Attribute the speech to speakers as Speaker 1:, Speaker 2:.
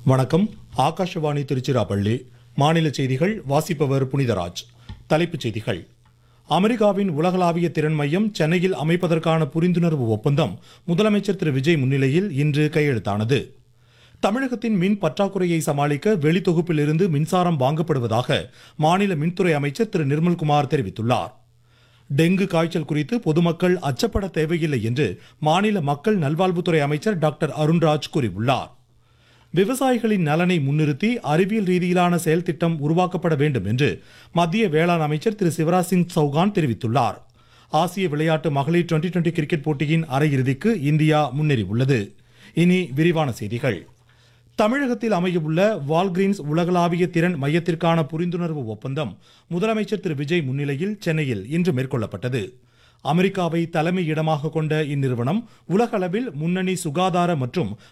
Speaker 1: வணக்கம் ஆகாஷவாணி திருச்சிராப்பள்ளி மாநில செய்திகள் வாசிப்பவர் புனிதராஜ் தலைப்புச் செய்திகள் அமெரிக்காவின் உலகளாவிய திறன் மையம் சென்னையில் அமைப்பதற்கான புரிந்துணர்வு ஒப்பந்தம் முதலமைச்சர் திரு விஜய் முன்னிலையில் இன்று கையெழுத்தானது தமிழகத்தின் மின் பற்றாக்குறையை சமாளிக்க வெளித்தொகுப்பிலிருந்து மின்சாரம் வாங்கப்படுவதாக மாநில மின்துறை அமைச்சர் திரு நிர்மல்குமார் தெரிவித்துள்ளார் டெங்கு காய்ச்சல் குறித்து பொதுமக்கள் அச்சப்பட தேவையில்லை என்று மாநில மக்கள் நல்வாழ்வுத்துறை அமைச்சர் டாக்டர் அருண்ராஜ் கூறியுள்ளார் விவசாயிகளின் நலனை முன்னிறுத்தி அறிவியல் ரீதியிலான செயல் திட்டம் உருவாக்கப்பட வேண்டும் என்று மத்திய வேளாண் அமைச்சர் திரு சிவராஜ் சிங் சௌகான் தெரிவித்துள்ளார் ஆசிய விளையாட்டு மகளிர் டுவெண்டி டுவெண்டி கிரிக்கெட் போட்டியின் அரையிறுதிக்கு இந்தியா முன்னேறியுள்ளது இனி விரிவான செய்திகள் தமிழகத்தில் அமையவுள்ள வால்கிரீன்ஸ் உலகளாவிய திறன் மையத்திற்கான புரிந்துணர்வு ஒப்பந்தம் முதலமைச்சர் திரு விஜய் முன்னிலையில் சென்னையில் இன்று மேற்கொள்ளப்பட்டது அமெரிக்காவை தலைமை இடமாக கொண்ட இந்நிறுவனம் உலகளவில் முன்னணி சுகாதார மற்றும்